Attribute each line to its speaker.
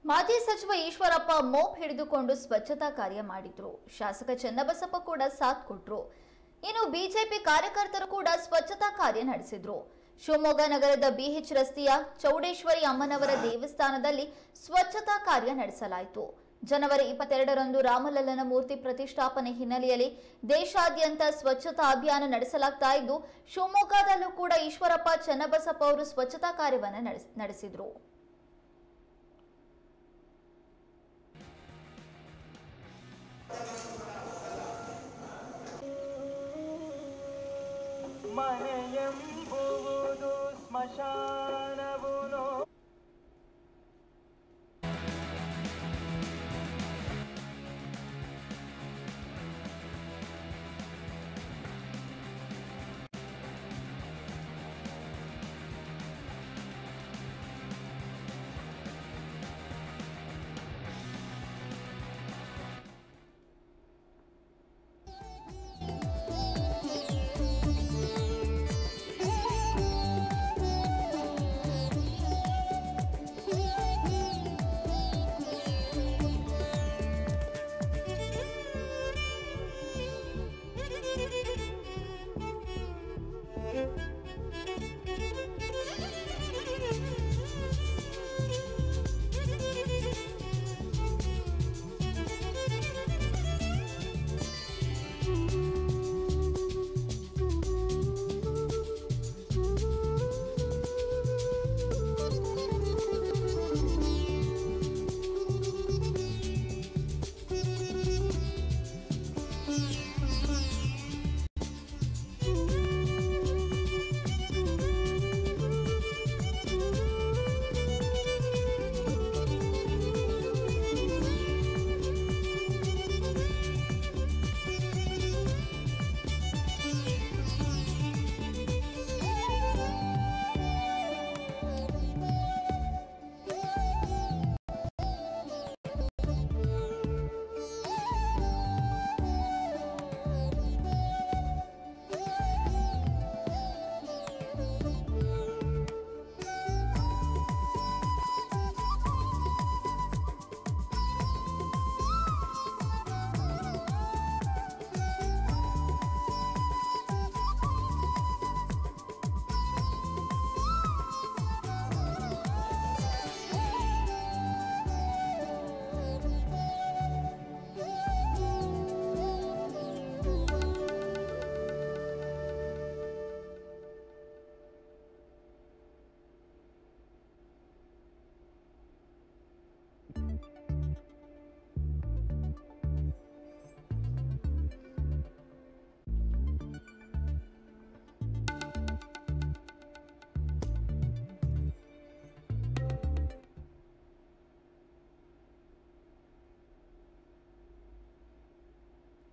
Speaker 1: ಮಾಜಿ ಸಚಿವ ಈಶ್ವರಪ್ಪ ಮೋಪ್ ಹಿಡಿದುಕೊಂಡು ಸ್ವಚ್ಛತಾ ಕಾರ್ಯ ಮಾಡಿದ್ರು ಶಾಸಕ ಚನ್ನಬಸಪ್ಪ ಕೂಡ ಸಾಥ್ ಕೊಟ್ರು ಇನ್ನು ಬಿಜೆಪಿ ಕಾರ್ಯಕರ್ತರು ಕೂಡ ಸ್ವಚ್ಛತಾ ಕಾರ್ಯ ನಡೆಸಿದ್ರು ಶಿವಮೊಗ್ಗ ನಗರದ ಬಿಎಚ್ ರಸ್ತೆಯ ಚೌಡೇಶ್ವರಿ ಅಮ್ಮನವರ ದೇವಸ್ಥಾನದಲ್ಲಿ ಸ್ವಚ್ಛತಾ ಕಾರ್ಯ ನಡೆಸಲಾಯಿತು ಜನವರಿ ಇಪ್ಪತ್ತೆರಡರಂದು ರಾಮಲಲ್ಲನ ಮೂರ್ತಿ ಪ್ರತಿಷ್ಠಾಪನೆ ಹಿನ್ನೆಲೆಯಲ್ಲಿ ದೇಶಾದ್ಯಂತ ಸ್ವಚ್ಛತಾ ಅಭಿಯಾನ ನಡೆಸಲಾಗ್ತಾ ಇದ್ದು ಶಿವಮೊಗ್ಗದಲ್ಲೂ ಕೂಡ ಈಶ್ವರಪ್ಪ ಚನ್ನಬಸಪ್ಪ ಅವರು ಸ್ವಚ್ಛತಾ ಕಾರ್ಯವನ್ನು ನಡೆಸ್- ನಡೆಸಿದ್ರು